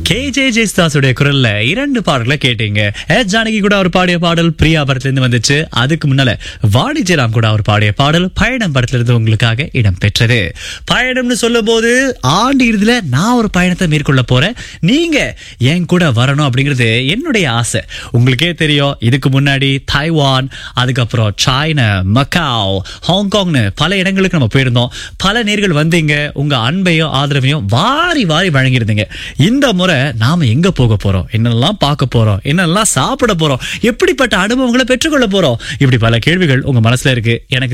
K J ஜெயஸ்தாஸுடைய குரல்ல இரண்டு பாடல்களை கேட்டீங்க எஸ் ஜானகி கூட அவர் பாடிய பாடல் பிரியா படத்துல இருந்து வந்துச்சு அதுக்கு முன்னால வாணி ஜெயராம் கூட அவர் பாடிய பாடல் பயணம் படத்துல இருந்து உங்களுக்காக இடம் பெற்றது பயணம்னு சொல்லும் போது ஆண்டு இறுதியில நான் ஒரு பயணத்தை மேற்கொள்ள போறேன் நீங்க என் கூட வரணும் அப்படிங்கிறது என்னுடைய ஆசை உங்களுக்கே தெரியும் இதுக்கு முன்னாடி தாய்வான் அதுக்கப்புறம் சைனா மக்காவ் ஹாங்காங்னு பல இடங்களுக்கு நம்ம போயிருந்தோம் பல நேர்கள் வந்தீங்க உங்க அன்பையும் ஆதரவையும் வாரி வாரி வழங்கியிருந்தீங்க இந்த முறை நாம எங்க போக போறோம் என்னெல்லாம் பார்க்க போறோம் என்னெல்லாம் சாப்பிட போறோம் எப்படிப்பட்ட அனுபவங்களை பெற்றுக்கொள்ள போறோம் இப்படி பல கேள்விகள் உங்க மனசுல இருக்கு எனக்கு